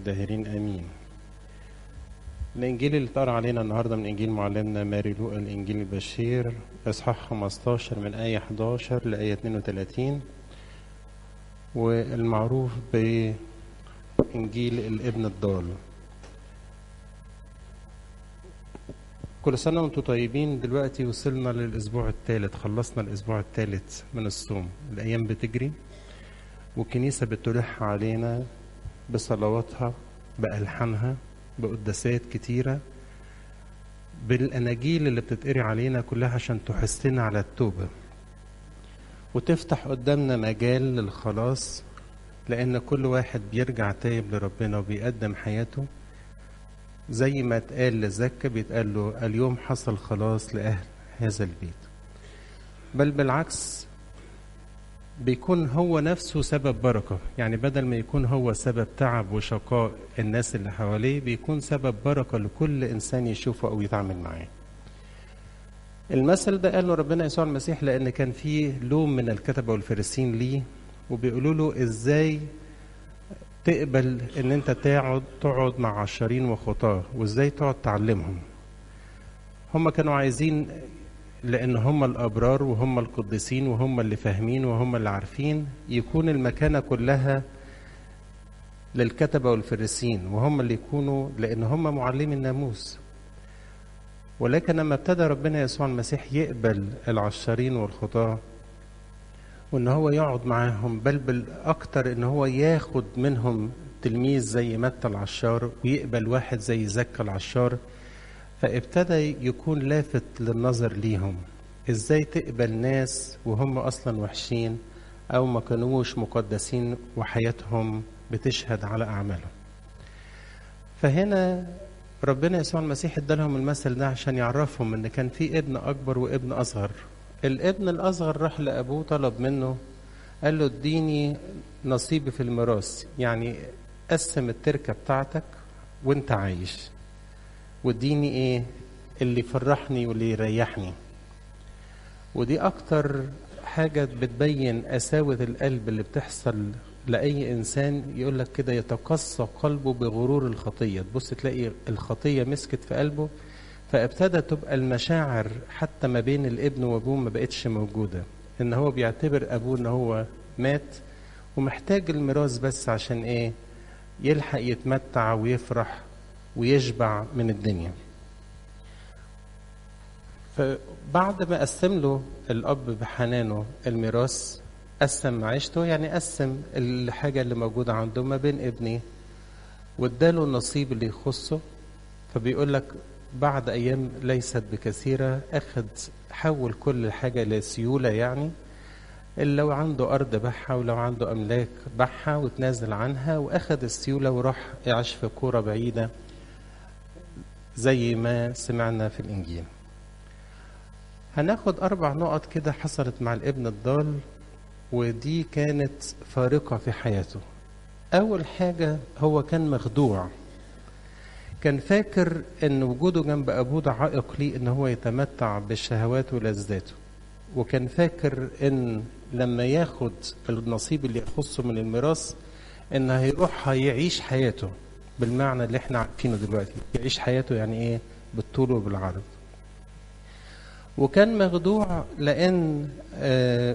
الداهرين امين الانجيل اللي اتقرا علينا النهارده من انجيل معلمنا ماري لوقا الانجيل البشير اصحاح 15 من ايه 11 لايه 32 والمعروف بانجيل الابن الضال كل سنه وانتم طيبين دلوقتي وصلنا للاسبوع الثالث خلصنا الاسبوع الثالث من الصوم الايام بتجري والكنيسه بتلح علينا بصلواتها بألحانها بقداسات كتيرة بالأناجيل اللي بتتقري علينا كلها عشان تحثنا على التوبة وتفتح قدامنا مجال للخلاص لأن كل واحد بيرجع تايب لربنا وبيقدم حياته زي ما اتقال لزكا بيتقال له اليوم حصل خلاص لأهل هذا البيت بل بالعكس بيكون هو نفسه سبب بركة يعني بدل ما يكون هو سبب تعب وشقاء الناس اللي حواليه بيكون سبب بركة لكل إنسان يشوفه أو يتعامل معاه المثل ده قاله ربنا يسوع المسيح لأن كان فيه لوم من الكتبة والفريسين ليه وبيقولوا له إزاي تقبل إن أنت تقعد تقعد مع عشرين وخطاة وإزاي تقعد تعلمهم هم كانوا عايزين لأن هم الأبرار وهم القديسين وهم اللي فاهمين وهم اللي عارفين يكون المكانة كلها للكتبة والفريسين وهم اللي يكونوا لأن هم معلمي الناموس ولكن لما ابتدى ربنا يسوع المسيح يقبل العشارين والخطاة وإن هو يقعد معاهم بل بالأكتر إن هو ياخد منهم تلميذ زي متى العشار ويقبل واحد زي زكا العشار فابتدى يكون لافت للنظر ليهم ازاي تقبل ناس وهم اصلا وحشين او ما كانوش مقدسين وحياتهم بتشهد على اعمالهم فهنا ربنا يسوع المسيح ادالهم المثل ده عشان يعرفهم ان كان في ابن اكبر وابن اصغر الابن الاصغر راح لابوه طلب منه قال له اديني نصيبي في الميراث يعني قسم التركه بتاعتك وانت عايش واديني ايه اللي يفرحني واللي يريحني ودي اكتر حاجة بتبين قساوة القلب اللي بتحصل لأي إنسان يقول لك كده يتقصى قلبه بغرور الخطية تبص تلاقي الخطية مسكت في قلبه فابتدى تبقى المشاعر حتى ما بين الابن وابوه ما بقتش موجودة ان هو بيعتبر ابوه ان هو مات ومحتاج الميراث بس عشان ايه يلحق يتمتع ويفرح ويشبع من الدنيا فبعد ما قسم له الأب بحنانه الميراث قسم معيشته يعني قسم الحاجة اللي موجودة عنده ما بين ابنيه واداله النصيب اللي يخصه فبيقول لك بعد أيام ليست بكثيرة أخذ حول كل حاجة لسيولة يعني اللي لو عنده أرض باعها ولو عنده أملاك باعها وتنازل عنها وأخذ السيولة وراح يعيش في كورة بعيدة زي ما سمعنا في الإنجيل هناخد أربع نقط كده حصلت مع الابن الضال ودي كانت فارقة في حياته أول حاجة هو كان مخدوع كان فاكر ان وجوده جنب ابوه ده عائق ليه ان هو يتمتع بالشهوات ولذاته وكان فاكر ان لما ياخد النصيب اللي يخصه من الميراث ان هيروح هيعيش حياته بالمعنى اللي احنا عارفينه دلوقتي يعيش حياته يعني ايه بالطول وبالعرض وكان مخدوع لان آه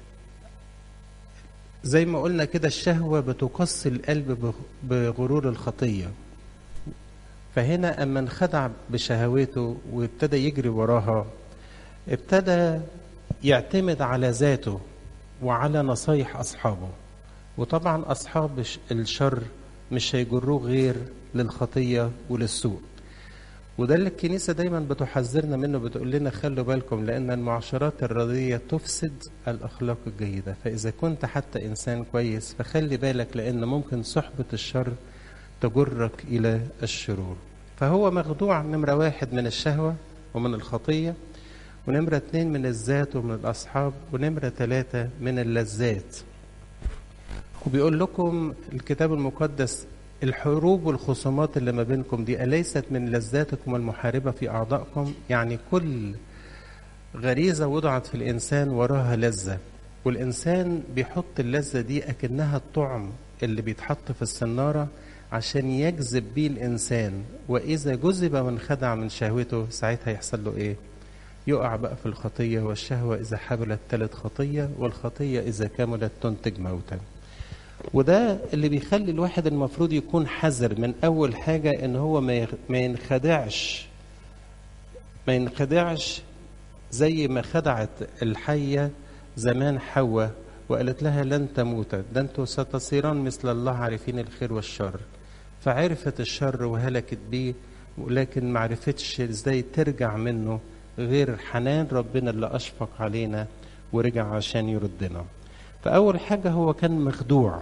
زي ما قلنا كده الشهوة بتقص القلب بغرور الخطية فهنا أما انخدع بشهواته وابتدى يجري وراها ابتدى يعتمد على ذاته وعلى نصايح أصحابه وطبعا أصحاب الشر مش هيجروه غير للخطية وللسوء وده اللي الكنيسة دايما بتحذرنا منه بتقول لنا خلوا بالكم لأن المعاشرات الرضية تفسد الأخلاق الجيدة فإذا كنت حتى إنسان كويس فخلي بالك لأن ممكن صحبة الشر تجرك إلى الشرور فهو مخدوع نمرة واحد من الشهوة ومن الخطية ونمرة اتنين من الذات ومن الأصحاب ونمرة ثلاثة من اللذات وبيقول لكم الكتاب المقدس الحروب والخصومات اللي ما بينكم دي أليست من لذاتكم المحاربة في أعضائكم يعني كل غريزة وضعت في الإنسان وراها لذة والإنسان بيحط اللذة دي أكنها الطعم اللي بيتحط في السنارة عشان يجذب بيه الإنسان وإذا جذب وانخدع من شهوته ساعتها يحصل له إيه؟ يقع بقى في الخطية والشهوة إذا حبلت تلت خطية والخطية إذا كملت تنتج موتا وده اللي بيخلي الواحد المفروض يكون حذر من أول حاجة إن هو ما ما ينخدعش ما ينخدعش زي ما خدعت الحية زمان حواء وقالت لها لن تموت ده انتوا ستصيران مثل الله عارفين الخير والشر فعرفت الشر وهلكت بيه ولكن ما عرفتش ازاي ترجع منه غير حنان ربنا اللي اشفق علينا ورجع عشان يردنا فاول حاجه هو كان مخدوع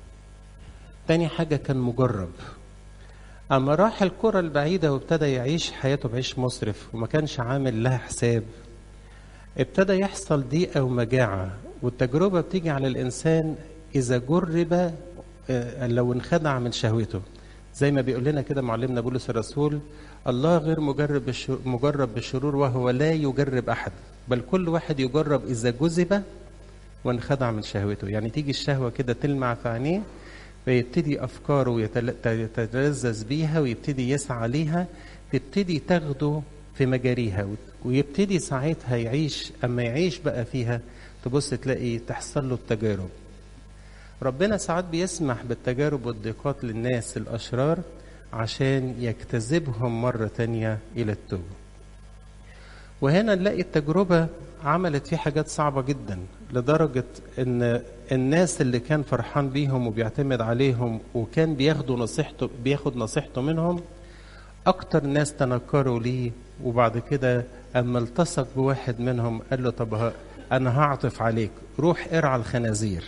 تاني حاجه كان مجرب اما راح القرى البعيده وابتدى يعيش حياته بعيش مسرف وما كانش عامل لها حساب ابتدى يحصل ضيقه ومجاعه والتجربه بتيجي على الانسان اذا جرب لو انخدع من شهوته زي ما بيقول لنا كده معلمنا بولس الرسول الله غير مجرب مجرب بالشرور وهو لا يجرب احد بل كل واحد يجرب اذا جذب وانخدع من شهوته يعني تيجي الشهوه كده تلمع في عينيه فيبتدي افكاره يتلذذ بيها ويبتدي يسعى ليها تبتدي تاخده في مجاريها ويبتدي ساعتها يعيش اما يعيش بقى فيها تبص تلاقي تحصل له التجارب ربنا ساعات بيسمح بالتجارب والضيقات للناس الأشرار عشان يجتذبهم مرة تانية إلى التوبة وهنا نلاقي التجربة عملت فيه حاجات صعبة جدا لدرجة ان الناس اللي كان فرحان بيهم وبيعتمد عليهم وكان بياخدوا نصيحته بياخد نصيحته منهم اكتر ناس تنكروا ليه وبعد كده اما التصق بواحد منهم قال له طب انا هعطف عليك روح ارعى الخنازير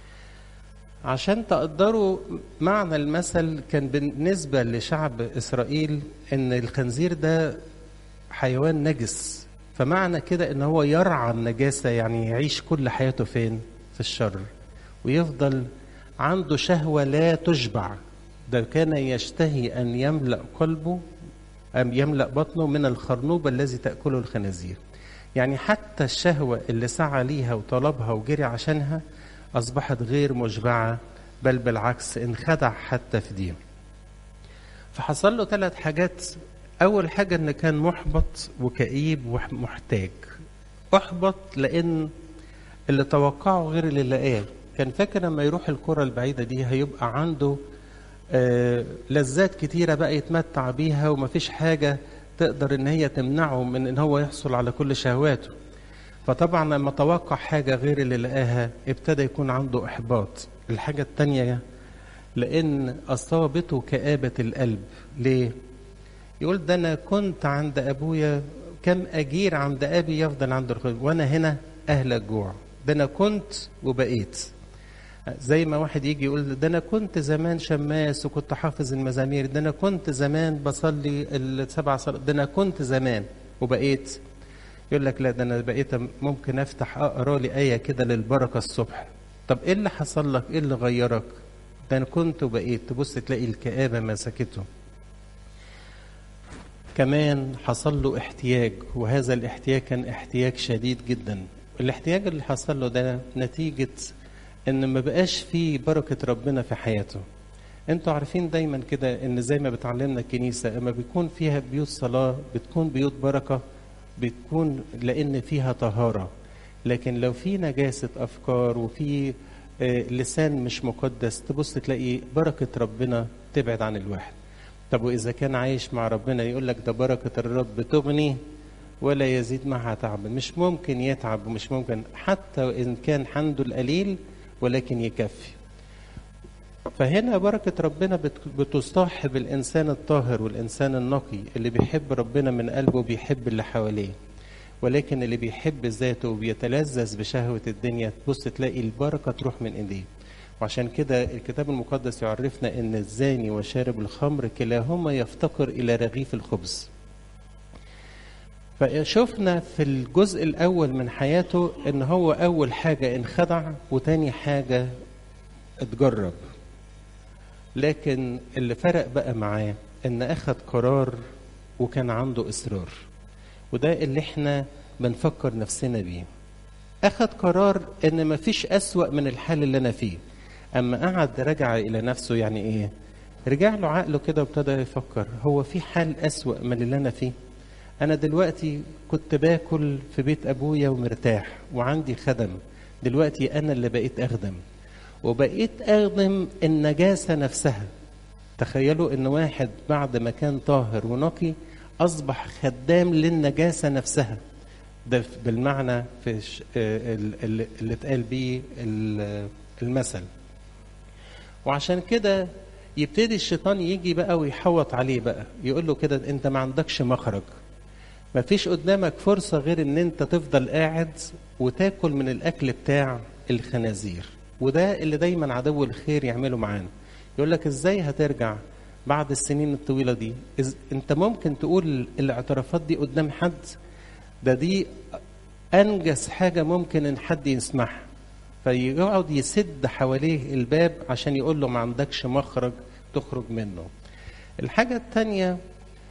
عشان تقدروا معنى المثل كان بالنسبة لشعب إسرائيل إن الخنزير ده حيوان نجس فمعنى كده إن هو يرعى النجاسة يعني يعيش كل حياته فين؟ في الشر ويفضل عنده شهوة لا تشبع ده كان يشتهي أن يملأ قلبه أم يملأ بطنه من الخرنوب الذي تأكله الخنازير يعني حتى الشهوة اللي سعى ليها وطلبها وجري عشانها أصبحت غير مشبعة بل بالعكس انخدع حتى في دي فحصل له ثلاث حاجات أول حاجة إن كان محبط وكئيب ومحتاج أحبط لأن اللي توقعه غير اللي لقاه كان فاكر لما يروح القرى البعيدة دي هيبقى عنده آه لذات كتيرة بقى يتمتع بيها ومفيش حاجة تقدر إن هي تمنعه من إن هو يحصل على كل شهواته فطبعا لما توقع حاجة غير اللي لقاها ابتدى يكون عنده إحباط الحاجة التانية لأن أصابته كآبة القلب ليه؟ يقول ده أنا كنت عند أبويا كم أجير عند أبي يفضل عنده الخير وأنا هنا أهل الجوع ده أنا كنت وبقيت زي ما واحد يجي يقول ده أنا كنت زمان شماس وكنت حافظ المزامير ده أنا كنت زمان بصلي السبع صلاة ده أنا كنت زمان وبقيت يقول لك لا ده انا بقيت ممكن افتح اقرا لي ايه كده للبركه الصبح طب ايه اللي حصل لك ايه اللي غيرك ده انا كنت وبقيت تبص تلاقي الكآبة مسكته كمان حصل له احتياج وهذا الاحتياج كان احتياج شديد جدا الاحتياج اللي حصل له ده نتيجة ان ما بقاش فيه بركة ربنا في حياته انتوا عارفين دايما كده ان زي ما بتعلمنا الكنيسة اما بيكون فيها بيوت صلاة بتكون بيوت بركة بتكون لان فيها طهارة لكن لو في نجاسة افكار وفي لسان مش مقدس تبص تلاقي بركة ربنا تبعد عن الواحد طب وإذا كان عايش مع ربنا يقول لك ده بركة الرب تغني ولا يزيد معها تعبا مش ممكن يتعب ومش ممكن حتى إن كان عنده القليل ولكن يكفي فهنا بركة ربنا بتصاحب الإنسان الطاهر والإنسان النقي اللي بيحب ربنا من قلبه بيحب اللي حواليه ولكن اللي بيحب ذاته وبيتلذذ بشهوة الدنيا تبص تلاقي البركة تروح من ايديه وعشان كده الكتاب المقدس يعرفنا ان الزاني وشارب الخمر كلاهما يفتقر الى رغيف الخبز فشفنا في الجزء الاول من حياته ان هو اول حاجة انخدع وتاني حاجة اتجرب لكن اللي فرق بقى معاه ان اخذ قرار وكان عنده اصرار وده اللي احنا بنفكر نفسنا بيه اخذ قرار ان مفيش اسوأ من الحال اللي انا فيه اما قعد رجع الى نفسه يعني ايه رجع له عقله كده وابتدى يفكر هو في حال أسوأ من اللي أنا فيه أنا دلوقتي كنت باكل في بيت أبويا ومرتاح وعندي خدم دلوقتي أنا اللي بقيت أخدم وبقيت أخدم النجاسة نفسها تخيلوا إن واحد بعد ما كان طاهر ونقي أصبح خدام للنجاسة نفسها ده بالمعنى في اللي اتقال بيه المثل وعشان كده يبتدي الشيطان يجي بقى ويحوط عليه بقى يقول له كده انت ما عندكش مخرج ما فيش قدامك فرصة غير ان انت تفضل قاعد وتاكل من الاكل بتاع الخنازير وده اللي دايما عدو الخير يعمله معانا يقول لك ازاي هترجع بعد السنين الطويلة دي إز انت ممكن تقول الاعترافات دي قدام حد ده دي انجز حاجة ممكن ان حد يسمعها فيقعد يسد حواليه الباب عشان يقول له ما عندكش مخرج تخرج منه الحاجة التانية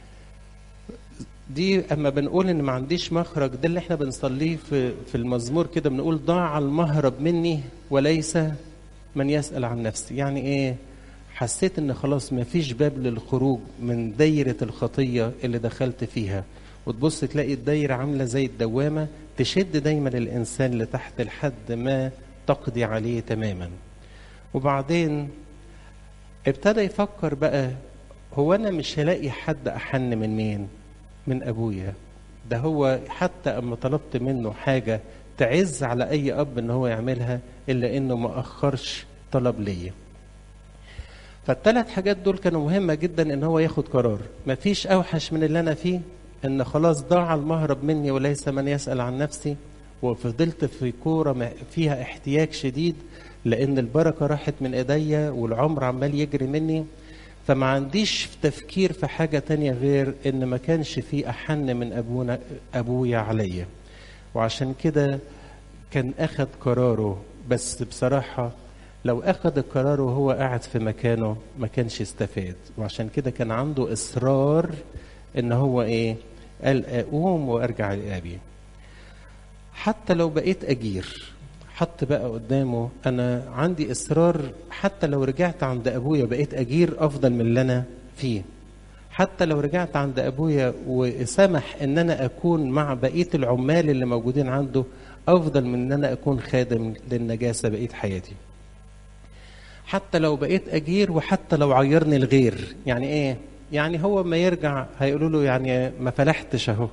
دي اما بنقول ان ما عنديش مخرج ده اللي احنا بنصليه في في المزمور كده بنقول ضاع المهرب مني وليس من يسأل عن نفسي يعني ايه حسيت ان خلاص ما فيش باب للخروج من دايرة الخطية اللي دخلت فيها وتبص تلاقي الدايرة عاملة زي الدوامة تشد دايما الإنسان لتحت لحد ما تقضي عليه تماما وبعدين ابتدى يفكر بقى هو أنا مش هلاقي حد أحن من مين من أبويا ده هو حتى أما طلبت منه حاجة تعز على أي أب إن هو يعملها إلا إنه ما أخرش طلب ليا فالثلاث حاجات دول كانوا مهمة جدا إن هو ياخد قرار مفيش أوحش من اللي أنا فيه ان خلاص ضاع المهرب مني وليس من يسأل عن نفسي وفضلت في كورة فيها احتياج شديد لان البركة راحت من ايديا والعمر عمال يجري مني فما عنديش تفكير في حاجة تانية غير ان ما كانش في احن من ابونا ابويا عليا وعشان كده كان اخد قراره بس بصراحة لو اخد القرار وهو قاعد في مكانه ما كانش استفاد وعشان كده كان عنده اصرار ان هو ايه قال اقوم وارجع لابي حتى لو بقيت اجير حط بقى قدامه انا عندي اصرار حتى لو رجعت عند ابويا بقيت اجير افضل من اللي انا فيه حتى لو رجعت عند ابويا وسمح ان انا اكون مع بقيه العمال اللي موجودين عنده افضل من ان انا اكون خادم للنجاسه بقيه حياتي حتى لو بقيت اجير وحتى لو عيرني الغير يعني ايه يعني هو ما يرجع هيقولوا له يعني ما فلحتش اهو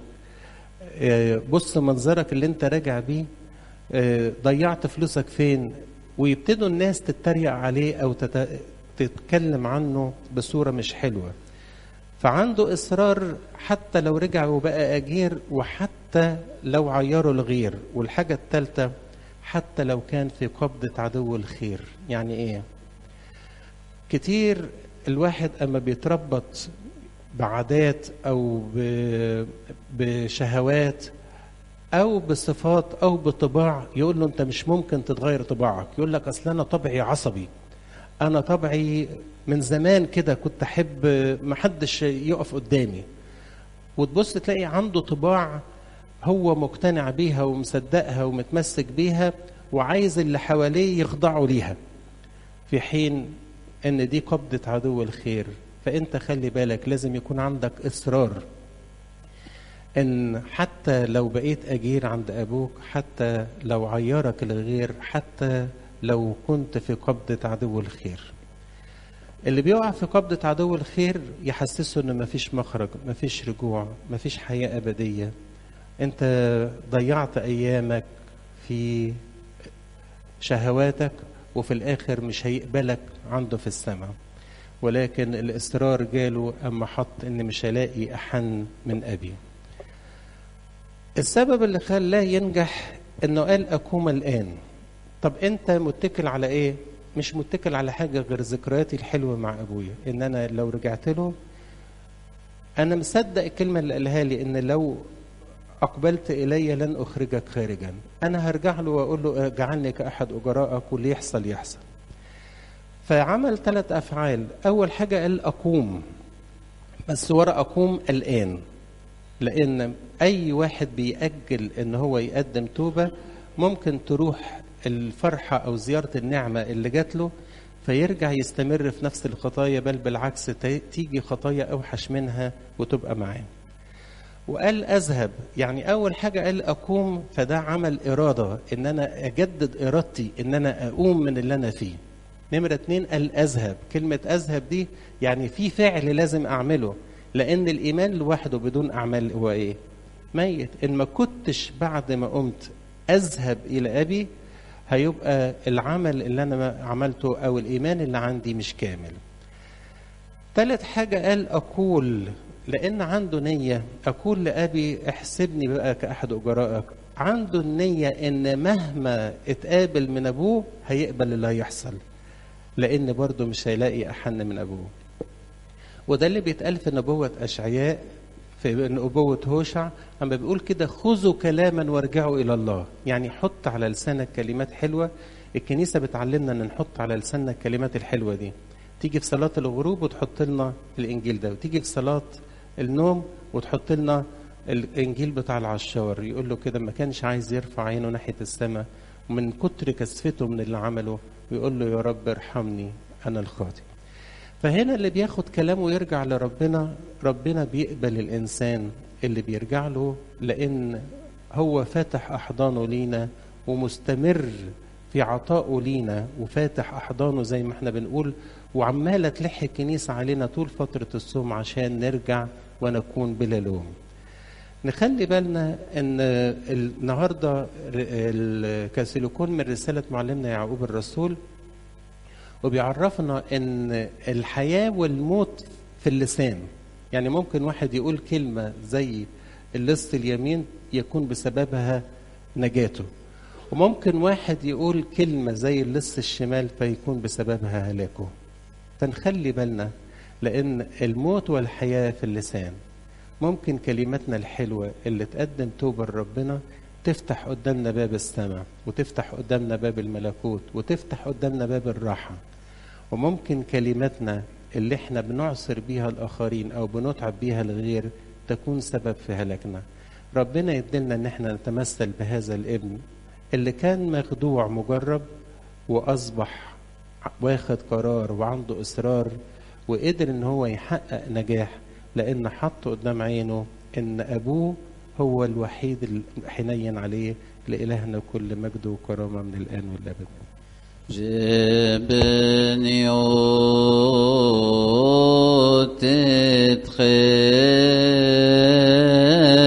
بص منظرك اللي انت راجع بيه ضيعت فلوسك فين ويبتدوا الناس تتريق عليه او تتكلم عنه بصوره مش حلوه فعنده اصرار حتى لو رجع وبقى اجير وحتى لو عيروا الغير والحاجه الثالثه حتى لو كان في قبضه عدو الخير يعني ايه كتير الواحد اما بيتربط بعادات او بشهوات او بصفات او بطباع يقول له انت مش ممكن تتغير طباعك يقول لك اصل انا طبعي عصبي انا طبعي من زمان كده كنت احب محدش يقف قدامي وتبص تلاقي عنده طباع هو مقتنع بيها ومصدقها ومتمسك بيها وعايز اللي حواليه يخضعوا ليها في حين ان دي قبضة عدو الخير فانت خلي بالك لازم يكون عندك اصرار ان حتى لو بقيت اجير عند ابوك حتى لو عيرك الغير حتى لو كنت في قبضة عدو الخير اللي بيقع في قبضة عدو الخير يحسسه ان مفيش مخرج مفيش رجوع مفيش حياة ابدية انت ضيعت ايامك في شهواتك وفي الاخر مش هيقبلك عنده في السماء ولكن الاصرار جاله اما حط ان مش هلاقي احن من ابي السبب اللي خلاه ينجح انه قال اقوم الان طب انت متكل على ايه مش متكل على حاجه غير ذكرياتي الحلوه مع ابويا ان انا لو رجعت له انا مصدق الكلمه اللي قالها لي ان لو أقبلت إلي لن أخرجك خارجا أنا هرجع له وأقول له اجعلني كأحد أجرائك واللي يحصل يحصل فعمل ثلاث أفعال أول حاجة قال أقوم بس ورا أقوم الآن لأن أي واحد بيأجل إن هو يقدم توبة ممكن تروح الفرحة أو زيارة النعمة اللي جات له فيرجع يستمر في نفس الخطايا بل بالعكس تيجي خطايا أوحش منها وتبقى معاه وقال أذهب يعني أول حاجة قال أقوم فده عمل إرادة إن أنا أجدد إرادتي إن أنا أقوم من اللي أنا فيه نمرة اتنين قال أذهب كلمة أذهب دي يعني في فعل لازم أعمله لأن الإيمان لوحده بدون أعمال هو إيه ميت إن ما كنتش بعد ما قمت أذهب إلى أبي هيبقى العمل اللي أنا عملته أو الإيمان اللي عندي مش كامل ثالث حاجة قال أقول لأن عنده نية أقول لأبي احسبني بقى كأحد أجرائك عنده النية إن مهما اتقابل من أبوه هيقبل اللي هيحصل لأن برضه مش هيلاقي أحن من أبوه وده اللي بيتقال في نبوة أشعياء في نبوة هوشع أما بيقول كده خذوا كلاما وارجعوا إلى الله يعني حط على لسانك كلمات حلوة الكنيسة بتعلمنا أن نحط على لساننا الكلمات الحلوة دي تيجي في صلاة الغروب وتحط لنا الإنجيل ده وتيجي في صلاة النوم وتحط لنا الإنجيل بتاع العشار يقول له كده ما كانش عايز يرفع عينه ناحية السماء ومن كتر كسفته من اللي عمله ويقول له يا رب ارحمني أنا الخاطئ فهنا اللي بياخد كلامه ويرجع لربنا ربنا بيقبل الإنسان اللي بيرجع له لأن هو فاتح أحضانه لينا ومستمر في عطائه لينا وفاتح أحضانه زي ما احنا بنقول وعمالة تلح الكنيسة علينا طول فترة الصوم عشان نرجع ونكون بلا لوم نخلي بالنا ان النهارده الكاسيلوكون من رساله معلمنا يعقوب الرسول وبيعرفنا ان الحياه والموت في اللسان يعني ممكن واحد يقول كلمه زي اللص اليمين يكون بسببها نجاته وممكن واحد يقول كلمه زي اللص الشمال فيكون بسببها هلاكه فنخلي بالنا لان الموت والحياه في اللسان ممكن كلماتنا الحلوة اللي تقدم توبة لربنا تفتح قدامنا باب السماء وتفتح قدامنا باب الملكوت وتفتح قدامنا باب الراحة وممكن كلماتنا اللي احنا بنعصر بيها الآخرين أو بنتعب بيها الغير تكون سبب في هلاكنا ربنا يدلنا ان احنا نتمثل بهذا الابن اللي كان مخدوع مجرب وأصبح واخد قرار وعنده إصرار وقدر ان هو يحقق نجاح لأن حط قدام عينه إن أبوه هو الوحيد الحنين عليه لإلهنا كل مجد وكرامة من الآن والأبد جبني وتتخيل